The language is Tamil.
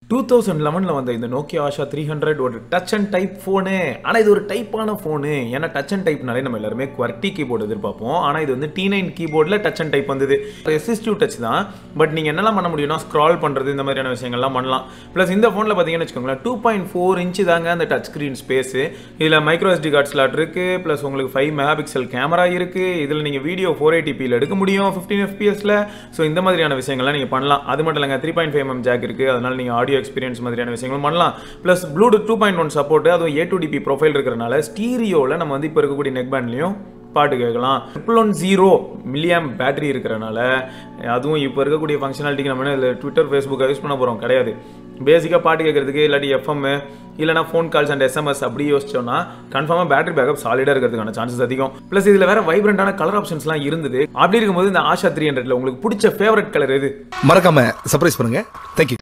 டூ தௌசண்ட் லெவனில் வந்த இந்த நோக்கியா ஆஷா த்ரீ ஹண்ட்ரட் ஒரு டச் அண்ட் டைப் ஃபோனு ஆனால் இது ஒரு டைப்பான ஃபோனு ஏன்னா டச் அண்ட் டைப்னாலே நம்ம எல்லாருமே QWERTY கீபோர்டு எதிர்பார்ப்போம் ஆனால் இது வந்து டி நைன் கீபோர்டில் டச் அண்ட் டைப் வந்தது ரெசிஸ்டிவ் டச் தான் பட் நீங்கள் என்னெல்லாம் பண்ண முடியும்னா ஸ்க்ரால் பண்ணுறது இந்த மாதிரியான விஷயங்கள்லாம் பண்ணலாம் ப்ளஸ் இந்த ஃபோனில் பார்த்தீங்கன்னு வச்சுக்கோங்களேன் டூ பாயிண்ட் ஃபோர் இன்ச்சு தாங்க அந்த டச் ஸ்க்ரீன் ஸ்பேஸு இதில் மைக்ரோ SD கார்ட் ஸ்லாட் இருக்குது ப்ளஸ் உங்களுக்கு ஃபைவ் மெகா பிக்சல் கேமரா இருக்குது இதில் நீங்கள் வீடியோ ஃபோர் எயிட்டிபியில் எடுக்க முடியும் ஃபிஃப்டீன் எஃபிஎஸில் ஸோ இந்த மாதிரியான விஷயங்கள்லாம் நீங்கள் பண்ணலாம் அது மட்டும் இல்லைங்க three point five M jack இருக்குது அதனால் நீங்கள் ஆடியோ எக்ஸ்பீரியன்ஸ் மாதிரியான விஷயங்கள் பண்ணலாம் plus bluetooth two point one support அதுவும் ஏ டு டிபி ப்ரொஃபைல் இருக்கிறனால ஸ்டீரியோவில் நம்ம வந்து இப்போ இருக்கக்கூடிய நெக் பேண்ட்லையும் பாட்டு கேட்கலாம் triple one zero milliamp battery இருக்கிறனால அதுவும் இப்போ இருக்கக்கூடிய ஃபங்க்ஷனாலிட்டிக்கு நம்ம என்ன இதில் ட்விட்டர் ஃபேஸ்புக்கை யூஸ் பண்ண போகிறோம் கிடையாது பேசிக்காக பாட்டு கேட்கறதுக்கு இல்லாட்டி எஃப்எம் இல்லைனா ஃபோன் கால்ஸ் அண்ட் எஸ்எம்எஸ் அப்படி யோசிச்சோம்னா கன்ஃபார்மாக பேட்டரி பேக்கப் சாலிடாக இருக்கிறதுக்கான சான்சஸ் அதிகம் ப்ளஸ் இதில் வேற வைப்ரண்டான கலர் ஆப்ஷன்ஸ்லாம் இருந்தது அப்படி இருக்கும்போது இந்த ஆஷா த்ரீ ஹண்ட்ரட்ல உங்களுக்கு பிடிச்ச ஃபேவரட் கலர் எது மறக்காம சர்ப்ரைஸ் பண்ணுங்க தேங்க்யூ